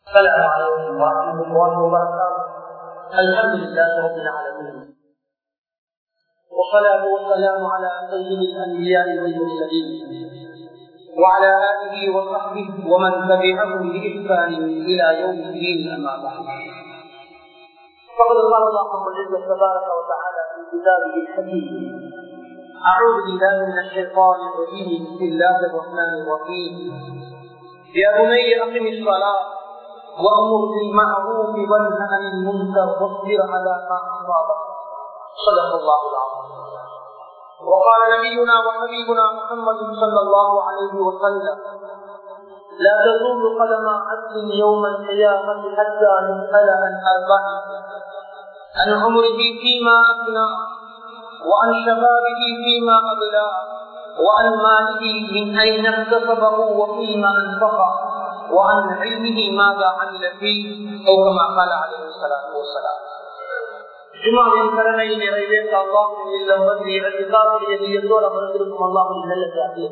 السلام عليكم ورحمة الله وبركاته الحمد لله رب العالمين والصلاة والسلام على سيد الأنبياء والمرسلين وعلى آله وصحبه ومن تبعهم بإحسان إلى يوم الدين أما بعد فقد قال الله رب العزة تبارك وتعالى في كتابه الحكيم أعوذ بالله من الشيطان الرجيم بسم الله الرحمن الرحيم يا بني أقم الصلاة وأمر بالمعروف وانه عن المنكر واصبر على ما أصابك صدق الله العظيم وقال نبينا وحبيبنا محمد صلى الله عليه وسلم لا تزول قدم عبد يوم القيامة حتى يسأل عن أربع عن عمره فيما أفنى وعن شبابه فيما أبلى وعن ماله من أين اكتسبه وفيما أنفقه وعن علمه ماذا عمل فيه أو كما قال عليه الصلاة والسلام ஜுமாவின் கடனை நிறைவேற்ற அல்லாஹின் இல்லம் வந்து இரண்டாவுடைய நீயத்தோடு அமர்ந்திருக்கும் அல்லாஹின் நல்ல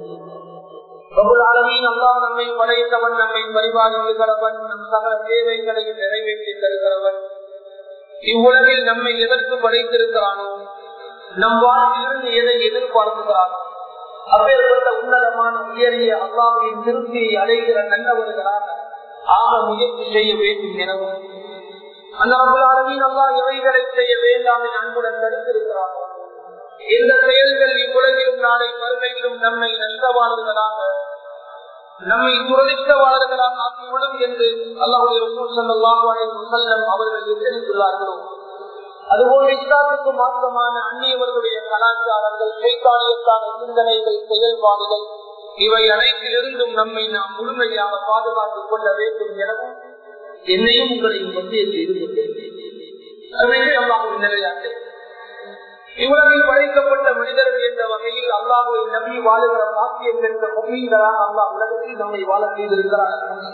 அளவின் அல்லாஹ் நம்மை படைத்தவன் நம்மை பரிபாலிக்கிறவன் நம் சகல தேவைகளையும் நிறைவேற்றி தருகிறவன் இவ்வுலகில் நம்மை எதற்கு படைத்திருக்கிறானோ நம் வாழ்விலிருந்து எதை எதிர்பார்க்கிறானோ அப்பேற்பட்ட உன்னதமான உயரிய அல்லாவின் திருப்தியை அடைகிற நல்லவர்களாக ஆக முயற்சி செய்ய வேண்டும் எனவும் அந்த அளவின் அல்லா எவைகளை செய்ய வேண்டாம் என அன்புடன் தடுத்திருக்கிறார்கள் இந்த செயல்கள் இவ்வுலகிலும் நாளை மறுமையிலும் நம்மை நஷ்டவாளர்களாக நம்மை துரதிஷ்டவாளர்களாக ஆக்கிவிடும் என்று அல்லாவுடைய செல்லம் அவர்கள் எச்சரித்துள்ளார்களோ அதுபோல் இஸ்லாத்துக்கு மாற்றமான அந்நியவர்களுடைய கலாச்சாரங்கள் சைத்தானியத்தான சிந்தனைகள் செயல்பாடுகள் இவை அனைத்திலிருந்தும் நம்மை நாம் முழுமையாக பாதுகாத்துக் கொள்ள வேண்டும் எனவும் என்னையும் உங்களையும் வந்திய செய்து கொண்டேன் நிலையாட்டு இவ்வளவில் படைக்கப்பட்ட மனிதர்கள் என்ற வகையில் அல்லாஹுவை நம்பி வாழுகிற பாக்கியம் என்ற முகீங்களாக அல்லாஹ் உலகத்தில் நம்மை வாழ செய்திருக்கிறார்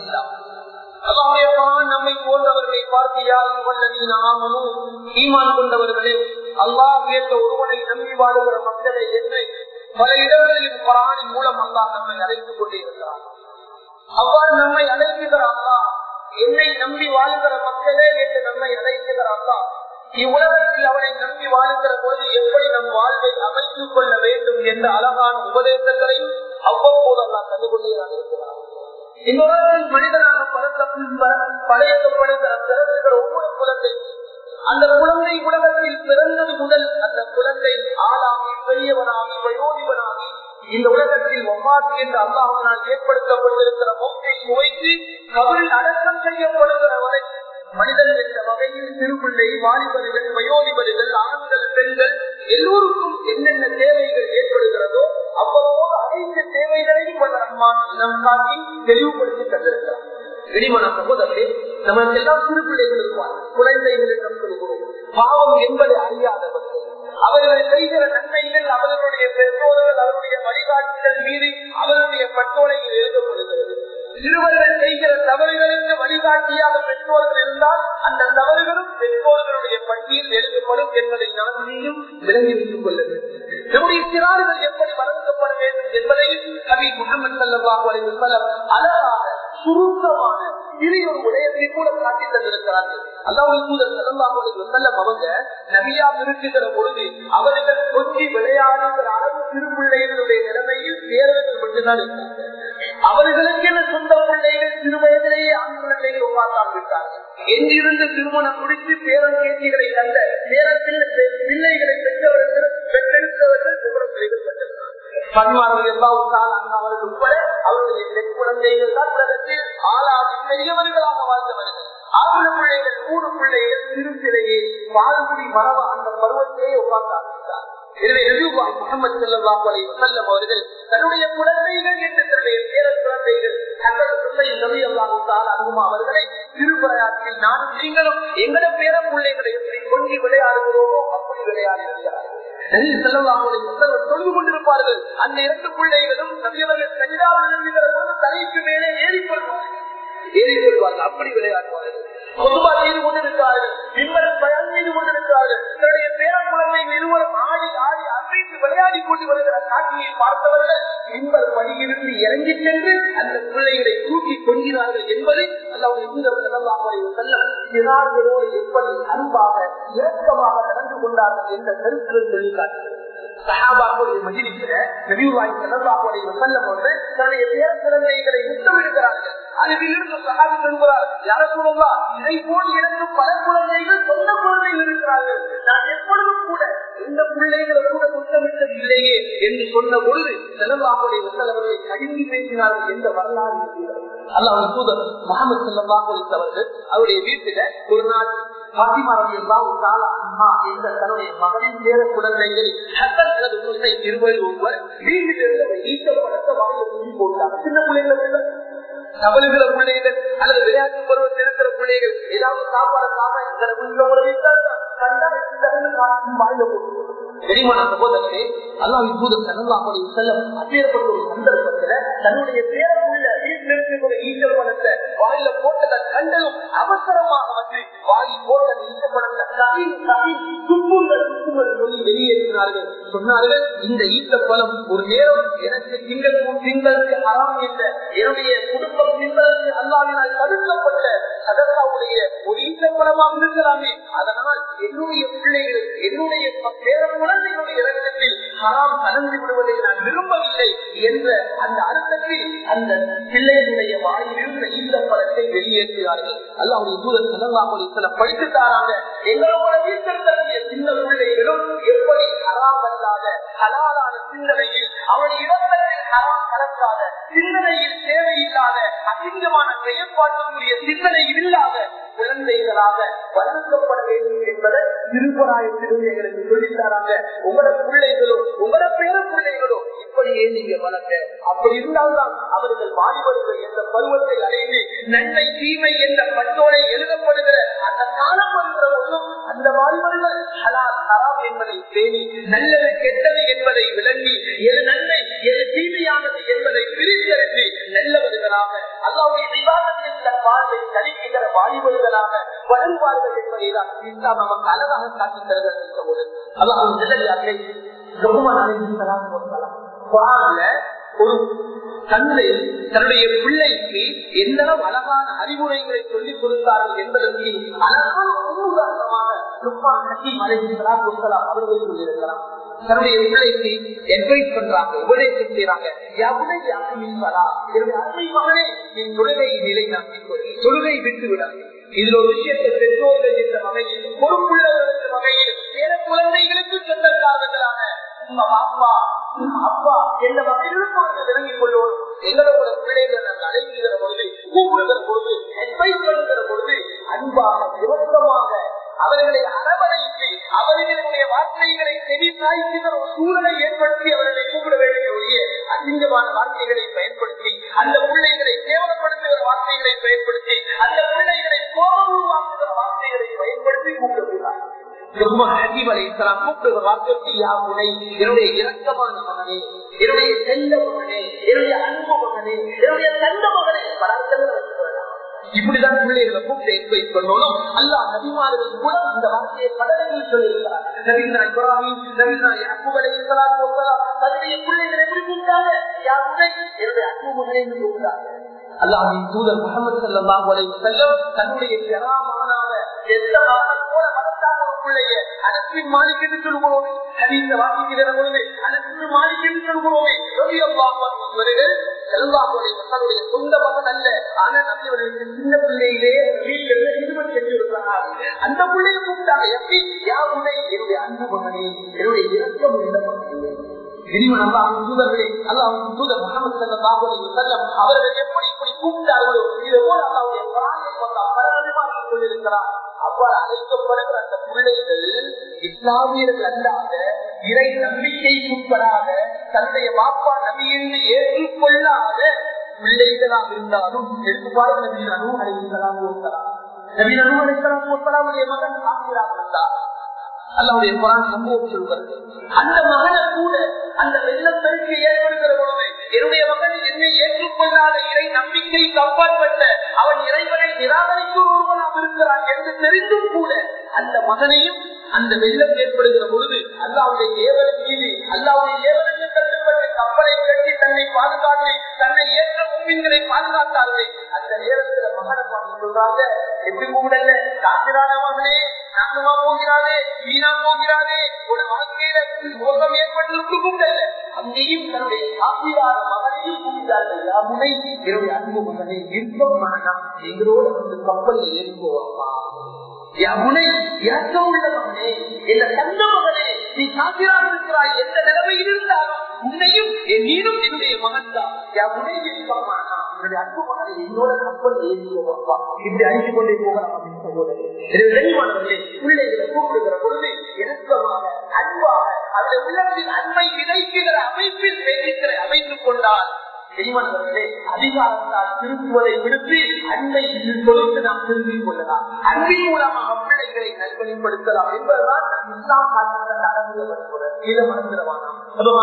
நம்மை போன்றவர்களை பார்த்தியாமனும் ஈமான் கொண்டவர்களே அல்லாஹ் ஏற்ற ஒருவனை நம்பி வாழுகிற மக்களை என்று பல இடங்களில் பராணின் மூலம் அல்லாஹ் நம்மை அழைத்துக் கொண்டிருக்கிறார் அவ்வாறு நம்மை அழைக்குகிற அல்லாஹ் என்னை நம்பி வாழ்கிற மக்களே என்று நம்மை அழைக்குகிற அல்லாஹ் இவ்வுலகத்தில் அவனை நம்பி வாழ்கிற போது எப்படி நம் வாழ்வை அமைத்துக் கொள்ள வேண்டும் என்ற அழகான உபதேசங்களையும் அவ்வப்போது அல்லா கண்டுகொண்டே இருக்கிறார் இந்த உலகத்தில் மனிதனாக படையப்படுகிற பிறகுகிற ஒவ்வொரு குழந்தை அந்த குழந்தை உலகத்தில் பிறந்தது முதல் அந்த குழந்தை ஆளாகி பெரியவனாகி வயோதிபனாகி இந்த உலகத்தில் ஒவ்வாறு என்று அல்லாஹனால் ஏற்படுத்தப்பட்டிருக்கிற மொத்தை சுவைத்து கபரில் அடக்கம் செய்யப்படுகிற வரை மனிதன் என்ற வகையில் சிறுபிள்ளை வாலிபர்கள் வயோதிபர்கள் ஆண்கள் பெண்கள் எல்லோருக்கும் என்னென்ன தேவைகள் ஏற்படுகிறதோ அவ்வளவோடு அனைத்து தேவைகளையும் நம் காட்டி தெளிவுபடுத்தி தந்திருக்கிறார் இடிமன சகோதரர்களே நமக்கு எல்லாம் சிறு பிள்ளைகள் இருப்பார் குழந்தைகள் நம் சொல்கிறோம் பாவம் என்பதை அறியாதவர்கள் அவர்கள் செய்கிற நன்மைகள் அவர்களுடைய பெற்றோர்கள் அவருடைய வழிகாட்டுதல் மீது அவர்களுடைய பட்டோலையில் எழுதப்படுகிறது சிறுவர்கள் செய்கிற தவறுகளுக்கு வழிகாட்டியாக பெற்றோர்கள் இருந்தால் அந்த தவறுகளும் பெற்றோர்களுடைய பட்டியல் எழுதப்படும் என்பதை நாம் நீயும் விலகி வைத்துக் கொள்ள வேண்டும் நம்முடைய சிறார்கள் எப்படி வளர்க்கப்பட வேண்டும் என்பதையும் கவி முகமது சல்லாஹ் அலைவசல்லம் அழகாக சுருக்கமான சிறிய ஒரு விடயத்தை கூட காட்டி தந்திருக்கிறார்கள் அல்லாவுடைய தூதர் சல்லாஹ் அலைவசல்லம் அவங்க நபியா இருக்குகிற பொழுது அவர்கள் கொஞ்சி விளையாடுகிற அளவு சிறு பிள்ளைகளுடைய நிலைமையில் தேர்தல்கள் மட்டும்தான் இருக்கிறார்கள் அவர்களுக்கு என்ன சொந்த பிள்ளைகள் சிறு வயதிலேயே ஆண் குழந்தைகள் உருவாக்காமல் விட்டார்கள் எங்கிருந்து திருமணம் முடித்து பேரன் கேட்டிகளை கண்ட பேரத்தில் பிள்ளைகளை பெற்றவர்கள் பெற்றெடுத்தவர்கள் விவரம் செய்யப்பட்டிருக்கிறார் பன்மார்கள் எல்லாவுக்கால் அவர்கள் உட்பட அவர்களுடைய பெண் குழந்தைகள் தான் உலகத்தில் ஆளாகி பெரியவர்களாக வாழ்ந்தவர்கள் ஆகுல பிள்ளைகள் மூணு பிள்ளைகள் சிறு சிறையே பால்குடி மரபு அந்த பருவத்திலேயே உட்கார்ந்தார் எனவே நபிபாய் முகமது செல்லம் செல்லம் அவர்கள் தன்னுடைய குழந்தைகள் என்று தன்னுடைய பேரன் குழந்தைகள் தங்கள் பிள்ளை நபி அல்லாஹால் அனுமா அவர்களை திருப்பரையாற்றில் நான் நீங்களும் எங்கட பேர பிள்ளைகளை எப்படி கொஞ்சி விளையாடுகிறோமோ அப்படி விளையாடி இருக்கிறார்கள் தொழுது கொண்டிருப்பார்கள் அந்த இரண்டு பிள்ளைகளும் நபியவர்கள் கஞ்சாவில் தலைக்கு மேலே ஏறி கொள்வார்கள் ஏறி கொள்வார்கள் அப்படி விளையாடுவார்கள் பொதுவா செய்து கொண்டிருக்கிறார்கள் மிம்மரம் பயன் செய்து கொண்டிருக்கிறார்கள் தன்னுடைய பேர குழந்தைகள் இருவரும் ஆடி ஆடி அசைத்து விளையாடி கொண்டு வருகிற காட்சியை பார்த்தவர்கள் மின்பர் பணியிலிருந்து இறங்கி சென்று அந்த பிள்ளைகளை தூக்கி கொண்டு ஒதுங்கினார்கள் என்பது அல்லாவுடைய செல்லம் சிறார்களோடு எப்படி அன்பாக இறக்கமாக நடந்து கொண்டார்கள் என்ற கருத்தில் சொல்லி காட்டுகிறது சஹாபாக்களுடைய மஜிலிசில நபிவாய் செல்லல்லாஹுடைய வசல்லம் அவர்கள் தன்னுடைய பேர குழந்தைகளை முத்தமிடுகிறார்கள் அதிலிருந்து சஹாபி சொல்கிறார் யார சொல்லலாம் இதை போல் எனக்கு பல குழந்தைகள் சொந்த குழந்தைகள் இருக்கிறார்கள் நான் எப்பொழுதும் கூட இந்த பிள்ளைகளை கூட முத்தமிட்டது இல்லையே என்று சொன்ன பொழுது செல்லல்லாஹுடைய வசல்லவர்களை கடிந்து பேசினார்கள் என்ற வரலாறு இருக்கிறது அல்லாஹ் தூதர் முகமது செல்லல்லாஹு அவர்கள் அவருடைய வீட்டில ஒரு நாள் பாத்திமா ரவி அல்லாஹு அம்மா என்ற தன்னுடைய மகனின் பேர குழந்தைகள் ஹசன் அல்லது குழந்தை இருவரில் ஒருவர் வீட்டில் இருந்த ஈட்ட படத்தை வாயில தூக்கி போட்டாங்க சின்ன பிள்ளைகளை தவறுகிற பிள்ளைகள் அல்லது விளையாட்டு பருவத்தில் இருக்கிற பிள்ளைகள் ஏதாவது சாப்பாடு சாப்பிட எங்களை உள்ள விட்டால் வாயில போட்டு தெரியுமான சகோதரரே அல்லாஹ் இப்போது சனல்லாஹுடைய செல்லம் அப்பேற்பட்ட ஒரு சந்தர்ப்பத்துல தன்னுடைய பேரப்புள்ள வீட்டில் இருக்கிற ஈச்சல் பணத்தை வாயில போட்டதை கண்டதும் அவசரமாக வந்து வாயில் போட்டது ஈச்சல் பணத்தை கவி கவி துப்புங்கள் துப்புங்கள் சொல்லி வெளியேற்றினார்கள் சொன்னார்கள் இந்த ஈச்ச பழம் ஒரு நேரம் எனக்கு திங்கள் திங்களுக்கு அறாம் என்ற என்னுடைய குடும்பம் திங்களுக்கு அல்லாவினால் தடுக்கப்பட்ட அதற்காவுடைய ஒரு ஈச்ச பழமாக இருக்கலாமே அதனால் என்னுடைய பிள்ளைகள் என்னுடைய பேர குழந்தைகளுடைய இலக்கத்தில் ஹராம் கலந்து விடுவதை நான் விரும்பவில்லை என்ற அந்த அர்த்தத்தில் அந்த பிள்ளைகளுடைய வாயில் இருந்த இந்த பழத்தை வெளியேற்றுகிறார்கள் அல்லாவுடைய தூதர் செல்லல்லாமல் சில படித்து தாராங்க எங்களோட வீட்டிற்கக்கூடிய சின்ன பிள்ளைகளும் எப்படி ஹராம் அல்லாத ஹலாலான சிந்தனையில் அவன் இடத்தில் ஹராம் கலக்காத சிந்தனையில் தேவையில்லாத அசிங்கமான செயற்பாட்டுக்குரிய சிந்தனை இல்லாத குழந்தைகளாக வளர்க்கப்பட வேண்டும் என்பதை திருப்பராயத்திலும் எங்களுக்கு சொல்லித்தாராங்க உங்களோட பிள்ளைகளோ உங்களோட பேர பிள்ளைகளோ இப்படியே நீங்க வளர்க்க அப்படி இருந்தால்தான் அவர்கள் வாலிபர்கள் என்ற பருவத்தை அடைந்து நன்மை தீமை என்ற பட்டோலை எழுதப்படுகிற அந்த காலம் வருகிற போதும் அந்த வாலிபர்கள் ஹலால் ஹராம் என்பதை தேடி நல்லது கெட்டது என்பதை விளங்கி எது நன்மை எது தீமையானது என்பதை பிரித்தெடுத்து நல்லவர்களாக அல்லாவுடைய விவாதத்தில் வாழ்வை கழிக்கின்ற வாலிபர்களாக வளருவார்கள் என்பதை தான் இஸ்லாம் நமக்கு அழகாக காட்டித் தருகிறது என்ற போது அல்லாஹ் நிலையாகவே ஒரு தந்தை தன்னுடைய பிள்ளைக்கு எந்த அழகான அறிவுரைகளை சொல்லிக் கொடுத்தார்கள் என்பதற்கு அழகான உதாரணமாக அவர்கள் சொல்லியிருக்கிறார் தன்னுடைய பிள்ளைக்கு அட்வைஸ் பண்றாங்க உபதேசம் செய்யறாங்க அருமை மகனே என் தொழுகை நிலை நாட்டிக்கொள் தொழுகை விட்டு விடாது இதுல ஒரு விஷயத்தை பெற்றோர்கள் என்ற வகையில் பொறுப்புள்ளவர்கள் என்ற வகையில் வேற குழந்தைகளுக்கு சொந்தக்காரர்களாக அப்பா அப்பா என்ற வகையிலும் அவர்கள் விளங்கிக் கொள்வோம் எங்களோட பிள்ளைகளை நாங்கள் அழைக்கிற பொழுது கூப்பிடுகிற பொழுது அட்வைஸ் பண்ணுகிற பொழுது அன்பாக விவசமாக அவர்களை அரவணைத்து அவர்களுடைய வார்த்தைகளை செவிசாய்க்கிற ஒரு சூழலை ஏற்படுத்தி அவர்களை கூப்பிட வேண்டிய ஒழிய அசிங்கமான வார்த்தைகளை பயன்படுத்தி அந்த பிள்ளைகளை கேவலப்படுத்துகிற வார்த்தைகளை பயன்படுத்தி அந்த பிள்ளைகளை கோபம் உருவாக்குகிற வார்த்தைகளை பயன்படுத்தி கூப்பிடுகிறார் என்னுடைய இறக்கமான மகனே என்னுடைய செல்ல மகனே என்னுடைய அன்பு மகனே என்னுடைய தந்த மகனே பலர்களை இப்படிதான் பிள்ளைகளை கூப்பிட்டு எக்ஸ்பைஸ் பண்ணணும் அல்லா நபிமார்கள் கூட இந்த வார்த்தையை கடலையில் சொல்லியிருக்கிறார் நபினா இப்ராஹிம் நபினா யாக்கூப் அலைஹிஸ்ஸலாம் வஸலாம் தன்னுடைய பிள்ளைகளை எப்படி கூப்பிட்டாங்க யாருடைய என்னுடைய அன்பு மகனை என்று கூப்பிட்டாங்க அல்லாஹின் தூதர் முகமது ஸல்லல்லாஹு அலைஹி வஸல்லம் தன்னுடைய பெறாமனாக எந்த மகன் போல வளர்த்தாங்க ஒரு பிள்ளைய அனஸ்பின் மாலிக் என்று சொல்கிறோம் ஹதீஸ வாசிக்கிற பொழுது அனஸ்பின் மாலிக் என்று சொல்கிறோமே ரலியல்லாஹு அன்ஹு அவர்கள் செல்வாக்குடைய மக்களுடைய சொந்த மகன் அல்ல ஆனா நம்பி அவர்களுக்கு சின்ன பிள்ளையிலே வீட்டில் இருபத்தி எட்டு இருக்கிறார் அந்த பிள்ளையை கூப்பிட்டாங்க எப்படி யார் உன்னை என்னுடைய அன்பு மகனே என்னுடைய இறக்கம் உள்ள மகனே இனிமன் அல்லாஹ் தூதர்களே அல்லாஹ் தூதர் முகமது ஸல்லல்லாஹு அலைஹி வஸல்லம் அவர்கள் எப்படி இப்படி கூப்பிட்டார்களோ இது போல அல்லாஹ்வுடைய குர்ஆனில் வந்த பரவலாக சொல்லியிருக்கிறார் அவ்வாறு அழைக்கப்படுகிற அந்த பிள்ளைகள் இஸ்லாமியர்கள் அல்லாத இறை நம்பிக்கைக்கு உட்படாத தன்னுடைய பாப்பா நபி என்று ஏற்றுக்கொள்ளாத பிள்ளைகளாக இருந்தாலும் எடுத்து பாருங்க நபி நனு அழைக்கலாம் நபி நனு அழைக்கலாம் மகன் ஆசிராக இருந்தார் அல்லாவுடைய குரான் சம்பவம் சொல்கிறது அந்த மகனை கூட அந்த வெள்ளப்பெருக்கு ஏற்படுகிற பொழுது என்னுடைய மகன் என்னை ஏற்றுக்கொள்ளாத இறை நம்பிக்கைக்கு அப்பாற்பட்ட அவன் இறைவனை நிராகரிக்கும் ஒருவனாக இருக்கிறான் என்று தெரிந்தும் கூட அந்த மகனையும் அந்த வெள்ளம் ஏற்படுகிற பொழுது அல்லாவுடைய ஏவலின் மீது அல்லாவுடைய ஏவலுக்கு கட்டுப்பட்டு கப்பலை கட்டி தன்னை பாதுகாத்து தன்னை ஏற்ற முன்பின்களை பாதுகாத்தார்களே அந்த நேரத்துல மகனை பார்த்து சொல்றாங்க எப்படி கூடல காத்திரான மகனே நாசமா போகிறாரே வீணா போகிறாரே ஒரு வாழ்க்கையில மோசம் ஏற்பட்டு கூப்பிடல அங்கேயும் தன்னுடைய காப்பிரான மகனையும் கூப்பிட்டார்கள் யாமுனை என்னுடைய அன்பு மகனை விருப்பம் மகனா எங்களோட வந்து கப்பல் ஏறிப்போவா முனை இறக்கம் உள்ள மகனே என்ற தந்த மகனே நீ சாத்திராக இருக்கிறாய் எந்த நிலைமையில் இருந்தாலும் உன்னையும் என் நீனும் என்னுடைய மகன் தான் என் முனை இருக்கமானா என்னுடைய அன்பு மகனை என்னோட கப்பல் ஏறிப்பா இப்படி அழிச்சு கொண்டே போகலாம் அப்படின்னு சொல்லுவது எனவே வெளிமானவர்களே பிள்ளைகளை கூப்பிடுகிற பொழுது இணக்கமாக அன்பாக அந்த உள்ளத்தில் அன்பை விதைக்குகிற அமைப்பில் பேசுகிற அமைத்துக் கொண்டால் தெளிவானவர்களே அதிகாரத்தால் திருப்புவதை விடுத்து அன்பை கொடுத்து நாம் திரும்பிக் கொள்ளலாம் அன்பின் மூலமாக பிள்ளைகளை நல்வழிப்படுத்தலாம் என்பதுதான் இஸ்லாம் காட்டுகிற நடந்து இதை மறந்துடவானாம்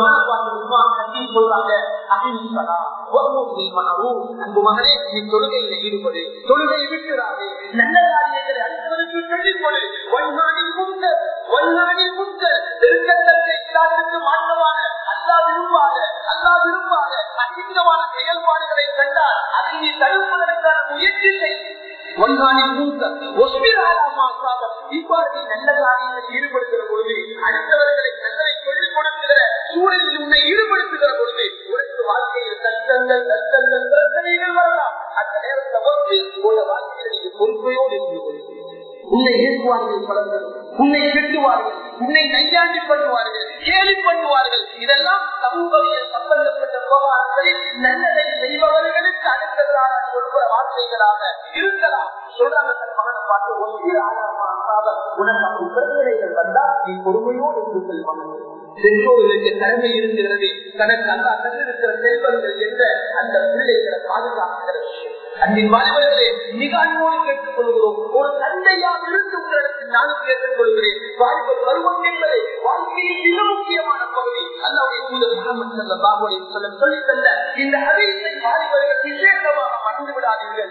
அன்பு மகனே நீ தொழுகையில ஈடுபடு தொழுகை விட்டுறாது நல்ல காரியங்களை அடுத்தவருக்கு சொல்லிக் கொடு ஒன்னாடில் முந்த ஒன்னாடில் முந்த நெருக்கத்தை மாற்றமான அல்லா விரும்பாத அல்லா விரும்பாத அசிங்கமான செயல்பாடுகளை கண்டால் அதை நீ தடுப்பதற்கான முயற்சி செய் இவ்வாறு நல்ல காரியங்களில் ஈடுபடுகிற பொழுது அடுத்தவர்களை நல்லதை சொல்லிக் கொடுக்கிற சூழலில் உன்னை ஈடுபடுத்துகிற பொழுது உனக்கு வாழ்க்கையில் கஷ்டங்கள் கஷ்டங்கள் பிரச்சனைகள் வரலாம் அந்த நேரத்தை வந்து உள்ள வாழ்க்கையில் நீங்க பொறுப்பையோடு இருந்து கொள்கிறீர்கள் உன்னை ஏற்றுவார்கள் பலர்கள் உன்னை திட்டுவார்கள் உன்னை கையாண்டி பண்ணுவார்கள் கேலி பண்ணுவார்கள் இதெல்லாம் சமூகவியல் சம்பந்தப்பட்ட விவகாரங்களில் நல்லதை செய்பவர்களுக்கு அடுத்ததாக சொல்கிற வார்த்தைகளாக இருக்கலாம் சொல்றாங்க தன் மகனை பார்த்து ஒன்று ஆதாரமாக உனக்கு அப்படி பிரச்சனைகள் வந்தால் நீ பொறுமையோடு இருந்து செல்வாங்க பெற்றோர்களுக்கு கடமை இருக்கிறது தனக்கு அல்லா தந்திருக்கிற செல்வங்கள் என்ற அந்த பிள்ளைகளை பாதுகாக்கிற விஷயம் அன்பின் வாழ்வர்களே மிக அன்போடு கேட்டுக் கொள்கிறோம் ஒரு தந்தையாக இருந்து உங்களிடத்தில் நானும் கேட்டுக் கொள்கிறேன் வாழ்க்கை பருவம் என்பது வாழ்க்கையில் மிக முக்கியமான பகுதி அல்லாவுடைய தூதர் முகமது சல்ல பாபுடைய சொல்ல சொல்லி தந்த இந்த ஹதீஸை வாலிபர்கள் விசேஷமாக மறந்து விடாதீர்கள்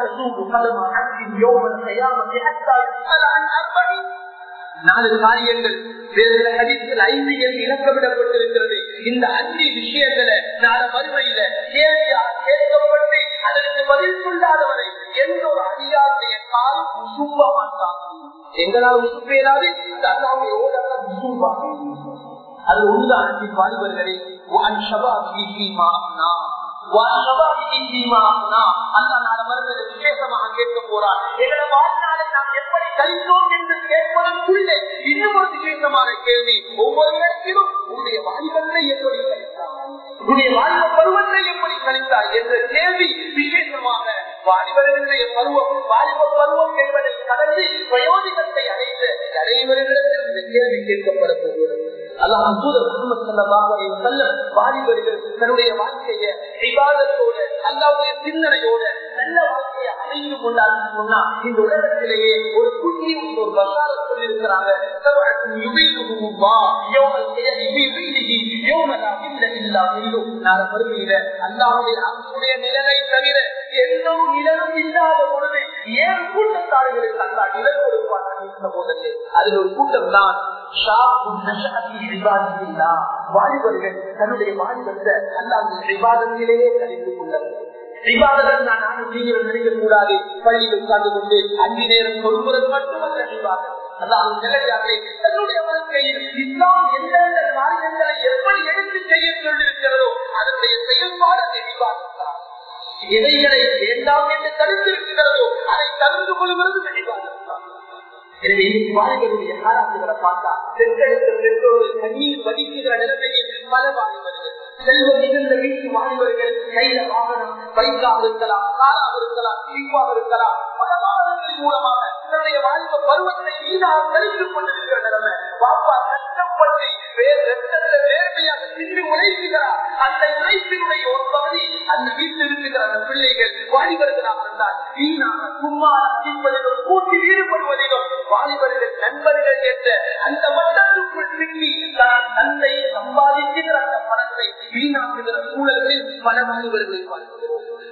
நாலு காரியங்கள் வேறு ஹதீஸில் ஐந்து என்று இலக்கமிடப்பட்டிருக்கிறது இந்த அஞ்சு விஷயங்களை நாள மறுமையில கேள்வியாக கேட்கப்பட்டு அதற்கு பதில் சொல்லாதவரை எந்த ஒரு அதிகாருடைய கால் உசும்ப மாட்டாங்க எங்களால் உசுப்பேராது தன்னாவுடைய ஓடெல்லாம் உசும்பா அது ஒன்றுதான் அஞ்சு வாலிபர்களே விசேஷமாக கேட்க போறார் எங்களை வாழ்நாளை நாம் எப்படி கழித்தோம் என்று கேட்பதற்குள்ளே இன்னும் ஒரு விசேஷமான கேள்வி ஒவ்வொரு இடத்திலும் உன்னுடைய வாலிபத்தை எப்படி கழித்தார் உன்னுடைய வாலிப பருவத்தை எப்படி கழித்தார் என்ற கேள்வி விசேஷமாக வாலிபர்களுடைய பருவம் வாலிப பருவம் என்பதை கடந்து பிரயோஜனத்தை அடைந்த அனைவரிடத்தில் இந்த கேள்வி கேட்கப்பட போகிறது அல்லாஹ் தூதர் முகமது ஸல்லல்லாஹு அலைஹி வஸல்லம் வாலிபர்கள் தன்னுடைய வாழ்க்கையை இபாதத்தோடு அல்லாஹ்வுடைய சிந்தனையோடு நல்ல வாழ்க்கையை அமைந்து கொண்டார்கள் சொன்னா இந்த உலகத்திலேயே ஒரு குட்டி ஒரு பசார சொல்லி இருக்கிறாங்க அல்லாஹுடைய நிலவை தவிர எந்த நிலனும் இல்லாத பொழுது ஏன் கூட்டத்தார்களுக்கு அல்லா நிலம் கொடுப்பாங்க போதே அதில் ஒரு கூட்டம் தான் வாலிபர்கள் தன்னுடைய வாலிபத்தை அல்லாத விவாதத்திலேயே கழிந்து கொள்ளவில்லை விவாதங்கள் நான் நானும் நீங்கள் நினைக்க கூடாது பள்ளியில் உட்கார்ந்து கொண்டு அஞ்சு நேரம் சொல்வது மட்டுமல்ல விவாதம் அதாவது நிலையாகவே தன்னுடைய வாழ்க்கையில் இஸ்லாம் எந்தெந்த காரியங்களை எப்படி எடுத்து செய்ய சொல்லியிருக்கிறதோ அதனுடைய செயல்பாடு அதை விவாதிக்கிறார் எதைகளை வேண்டாம் என்று தடுத்திருக்கிறதோ அதை தடுத்து கொள்வது விவாதம் எனவே வாலிபருடைய காலாட்டுகளை பார்த்தா பெற்றெடுத்த பெற்றோர்கள் கண்ணீர் வடிக்குகிற நிலைமையில் பல வாலிபர்கள் செல்வம் மிகுந்த வீட்டு வாலிபர்கள் கையில வாகனம் பைக்காக இருக்கலாம் காராக இருக்கலாம் சீப்பாக இருக்கலாம் பல வாகனங்களின் மூலமாக தன்னுடைய வாலிப பருவத்தை வீணாக கழித்துக் கொண்டிருக்கிற நிலைமை பாப்பா கஷ்டப்பட்டு வேறு ரத்தத்தை வேர்மையாக சிந்தி உழைப்புகிறார் அந்த உழைப்பினுடைய ஒரு பகுதி அந்த வீட்டில் இருக்கிற அந்த பிள்ளைகள் வாலிபர்களாக இருந்தால் வீணாக சும்மா அடிப்பதிலும் கூட்டி ஈடுபடுவதிலும் வாலிபர்கள் நண்பர்கள் என்ற அந்த மட்டத்துக்குள் சிக்கி தான் தந்தை சம்பாதிக்கிற அந்த பணத்தை வீணாக்குகிற சூழல்களில் பல வாலிபர்களை பார்க்கிறோம் அன்பின்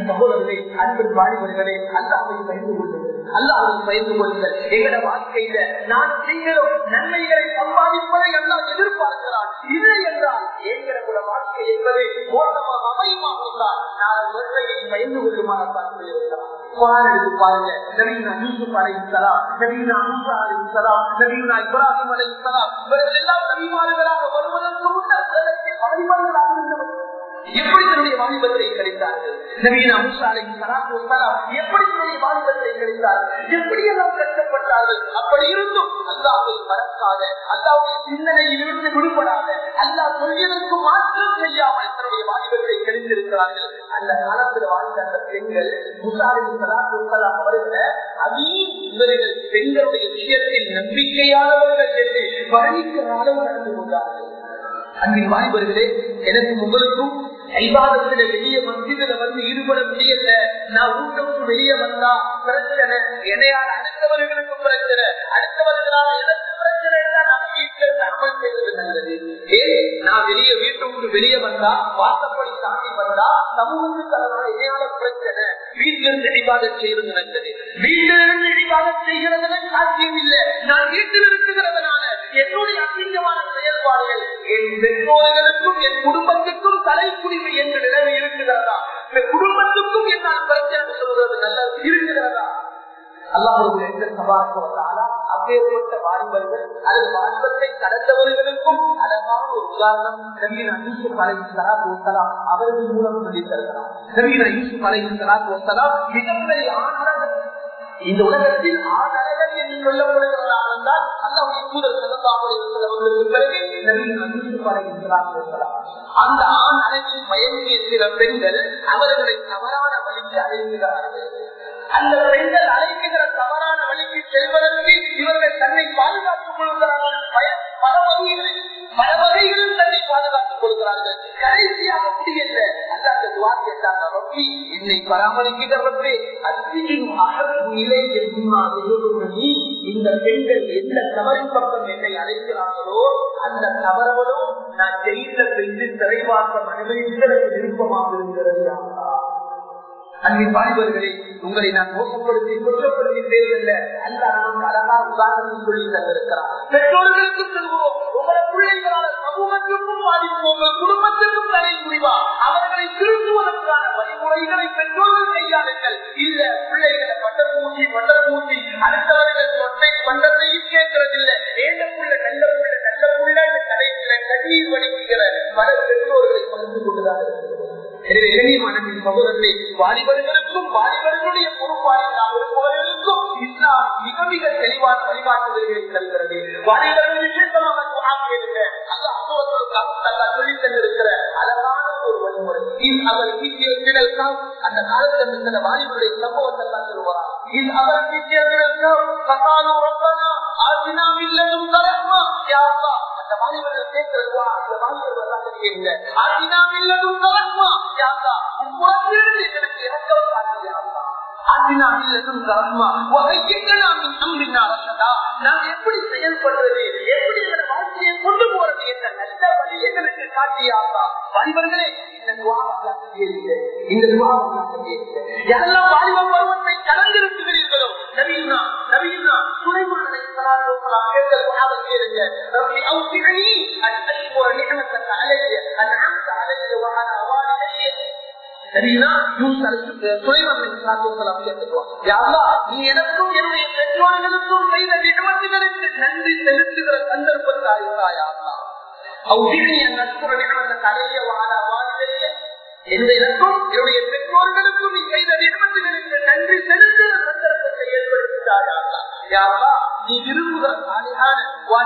சகோதரர்களே அன்பின் வாலிபர்களே அல்லாவை பயந்து கொள்ளுங்கள் அல்லாவை பயந்து கொள்ளுங்கள் எங்கட வாழ்க்கையில நான் நீங்களும் நன்மைகளை சம்பாதிப்பதை எல்லாம் எதிர்பார்க்கிறான் இல்லை என்றால் எங்கட குல வாழ்க்கை என்பது மோசமாக அமையுமாக இருந்தால் நான் வெள்ளையை பயந்து கொள்ளுமாக பார்த்து இருக்கிறான் பாருங்க நவீனா யூசுப் அலைசலாம் நவீனா மூசா அலைசலாம் நவீனா இப்ராஹிம் அலைசலாம் இவர்கள் எல்லாம் நபிமார்களாக வருவதற்கு முன்னர் உலகத்தில் வாலிபர்களாக இருந்தவர்கள் எப்படி தன்னுடைய வாலிபத்தை கிடைத்தார்கள் நவீன அம்சாலை சலாத்து வசலாம் எப்படி தன்னுடைய வாலிபத்தை கிடைத்தார்கள் எப்படி எல்லாம் கஷ்டப்பட்டார்கள் அப்படி இருந்தும் அல்லாவை மறக்காத அல்லாவுடைய சிந்தனையில் இருந்து விடுபடாத அல்லா சொல்லியதற்கு மாற்றம் செய்யாமல் தன்னுடைய வாலிபத்தை கிடைத்திருக்கிறார்கள் அந்த காலத்தில் வாழ்ந்த அந்த பெண்கள் முசாரி சலாத்து வசலாம் அவர்கள் அமீன் இவர்கள் பெண்களுடைய விஷயத்தில் நம்பிக்கையானவர்கள் என்று வர்ணிக்கிற அளவு நடந்து கொண்டார்கள் அன்பின் வாலிபர்களே எனக்கு உங்களுக்கும் ஐவாதத்தில வெளியே மந்திரில வந்து ஈடுபட முடியல நான் ஊட்டமும் வெளியே வந்தா பிரச்சனை என்னையால் அடுத்தவர்களுக்கு பிரச்சனை அடுத்தவர்களால எனக்கு பிரச்சனை நான் வீட்டில் அமல் செய்வது நல்லது ஏன் நான் வெளியே வீட்டு விட்டு வெளியே வந்தா வாசப்படி தாண்டி வந்தா சமூகத்துக்கு அதனால என்னையால பிரச்சனை வீட்டில இருந்து இடிபாதம் செய்வது நல்லது வீட்டில இருந்து இடிபாதம் செய்கிறதுல சாத்தியம் இல்லை நான் வீட்டில் இருக்குகிறதுனால என்னுடைய அசிங்கமான செயல்பாடுகள் என் பெற்றோர்களுக்கும் என் குடும்பத்துக்கும் தலைக்குடிமை என்ற நிலைமை இருக்கிறதா என் குடும்பத்துக்கும் என்னால் பிரச்சனை சொல்றது நல்லது இருக்கிறதா அப்பேற்பட்ட வாலிபர்கள் அல்லது வாலிபத்தை கடந்தவர்களுக்கும் அழகான ஒரு உதாரணம் நவீன யூசுப் அலை சலாத் அவர்கள் மூலம் சொல்லி தருகிறார் நவீன யூசுப் அலை சலாத் மிகப்பெரிய ஆனந்தம் இந்த உலகத்தில் ஆனழகன் என்று சொல்லப்படுகிறதாக இருந்தால் அல்லாவுடைய தூதர் செல்லப்பாவர்களுக்கு பிறகு அந்த ஆண் அழகில் மயங்கிய சில பெண்கள் அவர்களை தவறான வழிக்கு அழைக்கிறார்கள் அந்த பெண்கள் அழைக்கிற தவறான வழிக்கு செல்வதற்கு இவர்கள் தன்னை பாதுகாத்துக் கொள்கிறார்கள் பல வகைகளில் பல வகைகளில் தன்னை பாதுகாத்துக் கொள்கிறார்கள் கடைசியாக முடியல அல்ல அந்த துவார் கேட்டாங்க ரொப்பி என்னை பராமரிக்கிற ரொப்பே அத்தியின் நிலை நீ இந்த பெண்கள் எந்த தவறின் பக்கம் என்னை அழைக்கிறார்களோ அந்த தவறவனும் நான் செய்த பெண்ணு திரைவாக்கம் அனுபவிக்கிறது விருப்பமாக இருக்கிறது அன்பின் வாலிபர்களே உங்களை நான் மோசப்படுத்தி குற்றப்படுத்தி தேவையில்ல அல்ல நாம் அழகா உதாரணம் சொல்லி தந்திருக்கிறார் பெற்றோர்களுக்கு செல்வோம் உங்களை பிள்ளைகளால சமூகத்திற்கும் பாதிப்பு உங்கள் குடும்பத்திற்கும் தலை முடிவா அவர்களை திருத்துவதற்கான வழிமுறைகளை பெற்றோர்கள் கையாளுங்கள் இல்ல பிள்ளைகளை பட்டம் பூசி பட்டம் பூசி அடுத்தவர்கள் சொட்டை பண்டத்தையும் கேட்கறதில்லை ஏந்த புள்ள நல்ல புள்ள நல்ல புள்ள கடைசியில கண்ணீர் வடிக்கிற பல பெற்றோர்களை பகிர்ந்து கொண்டுதான் இருக்கிறது எனவே கண்ணியமான சகோதரர்களே வாலிபர்களுக்கும் வாலிபர்களுடைய பொறுப்பாளிகளாக இருப்பவர்களுக்கும் இஸ்லாம் மிக மிக தெளிவான வழிபாட்டுதல்களை தருகிறது வாலிபர்கள் விசேஷமாக கேளுங்க அல்ல அனுபவத்திற்காக சொல்லி தந்திருக்கிற அழகான ஒரு வழிமுறை அவர் வீட்டில் அந்த காலத்தில் இருக்கிற வாலிபருடைய சம்பவத்தை எல்லாம் சொல்லுவார் இது அவர் வீட்டில் கசாலோ ரப்பனா ஆசினா இல்லதும் தரமா யாருலா அந்த வாலிபர்கள் கேட்கிறதுவா அந்த வாலிபர்கள் கேட்க ஆசினா இல்லதும் தரமா யாருலா உன் புறத்திலிருந்து எனக்கு இறக்கம் காட்டியாருலா நான் எப்படி செயல்படுறது எப்படி எங்க வாழ்க்கையை கொண்டு போறது என்ற நல்ல வழி எங்களுக்கு காட்டியாங்களா வாலிபர்களே இந்த இந்த யாரெல்லாம் வாலிப பருவத்தை கடந்திருக்கிறீர்களோ நவீனா நவீனா துணைமுறை கேளுங்க ரவி அவுசிரணி அஷ்டோர நிகமத்தை அலைய அந்நாட்டு அலைய வாழ வாழையே நீ எனக்கும் என்னுடைய பெற்றோர்களுக்கும் செய்த நிகழ்ச்சிகளுக்கு நன்றி செலுத்துகிற சந்தர்ப்பத்தாயா கரைய வாழ வாழ்க்கையே எனக்கும் என்னுடைய பெற்றோர்களுக்கும் நீ செய்த நிகழ்ச்சிகளுக்கு நன்றி செலுத்துகிற சந்தர்ப்பத்தை ஏற்படுத்திட்டாயா யாரா நீ விரும்புகிற சாலிகான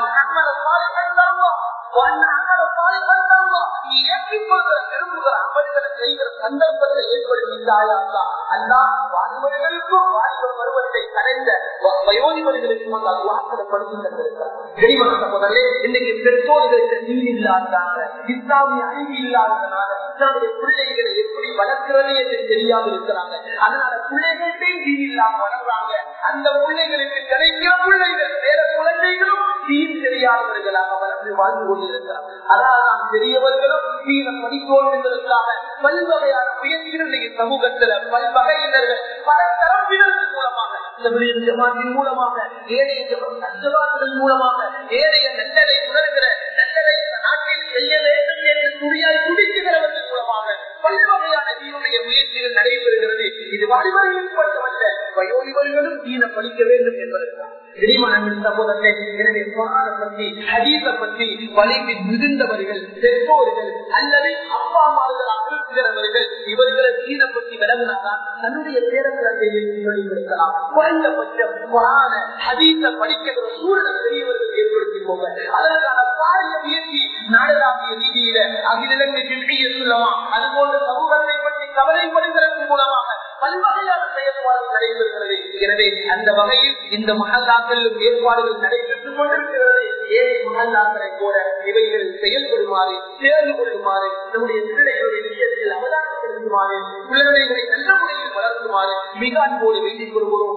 நீ ஏற்றுக்கொள்கிற விரும்புகிற அமல்களை செய்கிற சந்தர்ப்பத்தை ஏற்படுத்திட்டாயா அல்லா வாலிபர்களுக்கும் வாலிப பருவத்தை கலைந்த வயோதிபர்களுக்கும் அந்த வாசலப்படுத்தி தந்திருக்கிறார் இன்னைக்கு பெற்றோர்களுக்கு நீர் இல்லாததாங்க இஸ்லாமிய அறிவு இல்லாததுனால இஸ்லாமிய பிள்ளைகளை எப்படி வளர்க்கிறது என்று தெரியாது இருக்கிறாங்க அதனால பிள்ளைகள்கிட்டையும் தீ இல்லாம வளர்றாங்க அந்த பிள்ளைகளுக்கு கிடைக்கிற பிள்ளைகள் வேற குழந்தைகளும் தீன் தெரியாதவர்களாக வளர்ந்து வாழ்ந்து கொண்டிருக்கிறார் அதனால் நாம் பெரியவர்களும் தீன படிக்கோள் என்பதற்காக பல்வகையான முயற்சிகள் இன்னைக்கு சமூகத்துல பல்வகையினர்கள் பல தரப்பினர்கள் மூலமாக தமிழின் ஜமாத்தின் மூலமாக ஏழைய ஜமாத்துகள் மூலமாக ஏழைய நல்லதை உணர்கிற நல்லதை நாட்டில் செய்ய வேண்டும் என்று துணியாய் குடிக்கிறவர்கள் மூலமாக பல்வகையான தீனுடைய முயற்சிகள் நடைபெறுகிறது இது வாலிபர்களுக்கு மட்டுமல்ல வயோதிபர்களும் தீன படிக்க வேண்டும் என்பதற்காக வெளிமனங்கள் சகோதரத்தை எனவே குரானை பற்றி ஹதீஸ பற்றி வலிமை மிகுந்தவர்கள் பெற்றோர்கள் அல்லது அப்பா அம்மார்கள் அபிவிருக்கிறவர்கள் இவர்களை தீன பற்றி விளங்கினாதான் தன்னுடைய பேரக்குழந்தையை வெளிப்படுத்தலாம் குறைந்தபட்சம் குரான ஹதீஸ படிக்கிற சூழலை பெரியவர்கள் ஏற்படுத்தி போக அதற்கான பாரிய முயற்சி நாடளாவிய ரீதியில அகிலங்கை ஜில்லியை சொல்லலாம் அது போன்ற சமூகத்தை பற்றி கவலைப்படுகிறது மூலமாக பல்வகையான செயல்பாடுகள் நடைபெறுகிறது எனவே அந்த வகையில் இந்த மகல்லாக்களிலும் ஏற்பாடுகள் நடைபெற்றுக் கொண்டிருக்கிறது ஏழை மகல்லாக்களை கூட இவைகள் செயல்படுமாறு சேர்ந்து கொள்ளுமாறு நம்முடைய பிள்ளைகளுடைய விஷயத்தில் அவதானம் செலுத்துமாறு குழந்தைகளை நல்ல முறையில் வளர்க்குமாறு மிக அன்போடு வேண்டிக் கொள்கிறோம்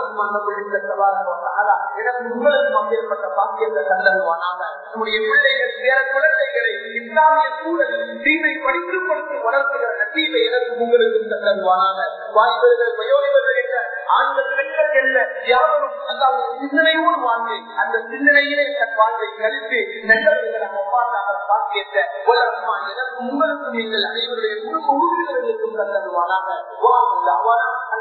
எனக்கு உங்களுக்கு பங்கேற்பட்ட பாக்கியத்தை தந்தருவானாக நம்முடைய பிள்ளைகள் பேர குழந்தைகளை இஸ்லாமிய சூழல் தீமை படித்துக் கொடுத்து வளர்க்கிற நசீவை எனக்கு உங்களுக்கு தந்தருவானாக வாய்ப்புகள் வயோதிபர்கள் என்ற ஆண்கள் பெண்கள் என்ற யாரும் அதாவது சிந்தனையோடு வாழ்ந்து அந்த சிந்தனையிலே தன் வாழ்வை கழித்து நல்லவர்களாக ஒப்பாட்டாக பாக்கியத்தை உலகமா எனக்கு உங்களுக்கும் நீங்கள் அனைவருடைய குடும்ப உறுப்பினர்களுக்கும் தந்தருவானாக